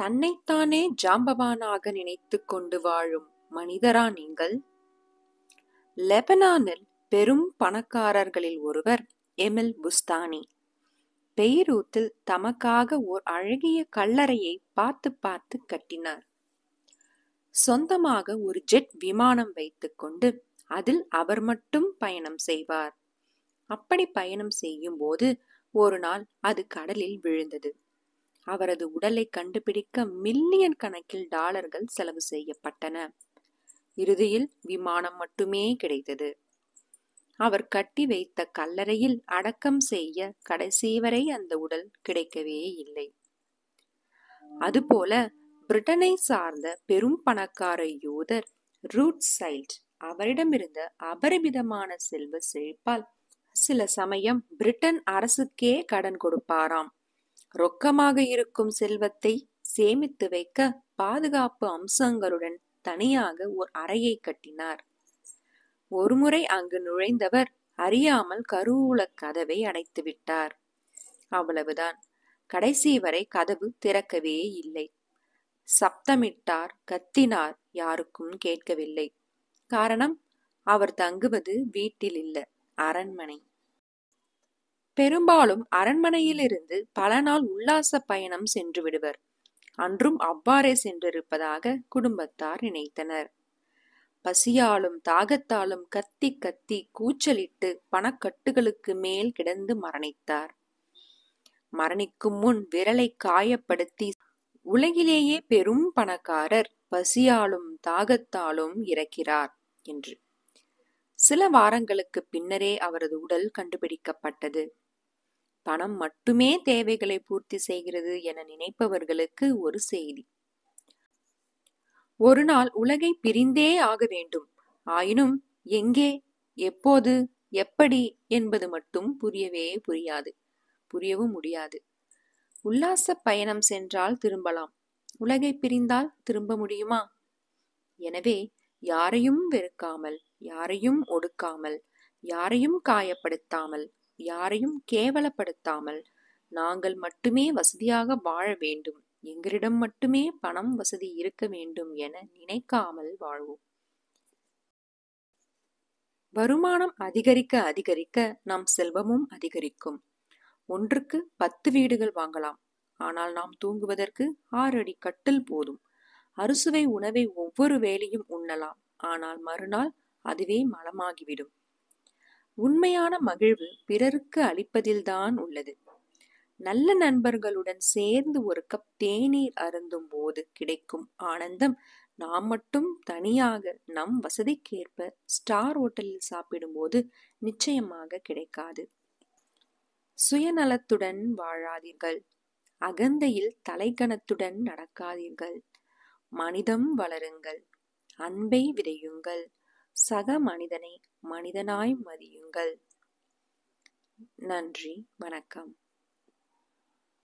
தன்னைத்தானே ஜாம்பவானாக நினைத்துக் கொண்டு வாழும் மனிதரா நீங்கள் லெபனானில் பெரும் பணக்காரர்களில் ஒருவர் எமில் புஸ்தானி பெய்ரூத்தில் தமக்காக ஓர் அழகிய கல்லறையை பார்த்து பார்த்து கட்டினார் சொந்தமாக ஒரு ஜெட் விமானம் வைத்துக்கொண்டு அதில் அவர் மட்டும் பயணம் செய்வார் அப்படி பயணம் செய்யும் போது ஒரு நாள் அது கடலில் விழுந்தது அவரது உடலை கண்டுபிடிக்க மில்லியன் கணக்கில் டாலர்கள் செலவு செய்யப்பட்டன இறுதியில் விமானம் மட்டுமே கிடைத்தது அவர் கட்டி வைத்த கல்லறையில் அடக்கம் செய்ய கடைசி வரை அந்த உடல் கிடைக்கவே இல்லை அதுபோல பிரிட்டனை சார்ந்த பெரும் பணக்கார யூதர் ரூட் சைல்ட் அவரிடமிருந்த அபரிமிதமான செல்வ செழிப்பால் சில சமயம் பிரிட்டன் அரசுக்கே கடன் கொடுப்பாராம் ரொக்கமாக இருக்கும் செல்வத்தை சேமித்து வைக்க பாதுகாப்பு அம்சங்களுடன் தனியாக ஓர் அறையை கட்டினார் ஒருமுறை அங்கு நுழைந்தவர் அறியாமல் கருவூல கதவை அடைத்து விட்டார் அவ்வளவுதான் கடைசி வரை கதவு திறக்கவே இல்லை சப்தமிட்டார் கத்தினார் யாருக்கும் கேட்கவில்லை காரணம் அவர் தங்குவது வீட்டில் இல்ல அரண்மனை பெரும்பாலும் அரண்மனையிலிருந்து பல நாள் உல்லாச பயணம் சென்று விடுவர் அன்றும் அவ்வாறே சென்றிருப்பதாக குடும்பத்தார் நினைத்தனர் பசியாலும் தாகத்தாலும் கத்தி கத்தி கூச்சலிட்டு பணக்கட்டுகளுக்கு மேல் கிடந்து மரணித்தார் மரணிக்கும் முன் விரலை காயப்படுத்தி உலகிலேயே பெரும் பணக்காரர் பசியாலும் தாகத்தாலும் இறக்கிறார் என்று சில வாரங்களுக்கு பின்னரே அவரது உடல் கண்டுபிடிக்கப்பட்டது பணம் மட்டுமே தேவைகளை பூர்த்தி செய்கிறது என நினைப்பவர்களுக்கு ஒரு செய்தி ஒரு நாள் உலகை பிரிந்தே ஆக வேண்டும் ஆயினும் எங்கே எப்போது எப்படி என்பது மட்டும் புரியவே புரியாது புரியவும் முடியாது உல்லாச பயணம் சென்றால் திரும்பலாம் உலகை பிரிந்தால் திரும்ப முடியுமா எனவே யாரையும் வெறுக்காமல் யாரையும் ஒடுக்காமல் யாரையும் காயப்படுத்தாமல் யாரையும் கேவலப்படுத்தாமல் நாங்கள் மட்டுமே வசதியாக வாழ வேண்டும் எங்களிடம் மட்டுமே பணம் வசதி இருக்க வேண்டும் என நினைக்காமல் வாழ்வோம் வருமானம் அதிகரிக்க அதிகரிக்க நம் செல்வமும் அதிகரிக்கும் ஒன்றுக்கு பத்து வீடுகள் வாங்கலாம் ஆனால் நாம் தூங்குவதற்கு ஆறு அடி கட்டில் போதும் அறுசுவை உணவை ஒவ்வொரு வேளையும் உண்ணலாம் ஆனால் மறுநாள் அதுவே மலமாகிவிடும் உண்மையான மகிழ்வு பிறருக்கு அளிப்பதில்தான் உள்ளது நல்ல நண்பர்களுடன் சேர்ந்து ஒரு கப் தேநீர் அருந்தும் போது கிடைக்கும் ஆனந்தம் நாம் மட்டும் தனியாக நம் வசதிக்கேற்ப ஸ்டார் ஹோட்டலில் சாப்பிடும்போது நிச்சயமாக கிடைக்காது சுயநலத்துடன் வாழாதீர்கள் அகந்தையில் தலைகணத்துடன் நடக்காதீர்கள் மனிதம் வளருங்கள் அன்பை விதையுங்கள் சக மனிதனை மனிதனாய் மதியுங்கள் நன்றி வணக்கம்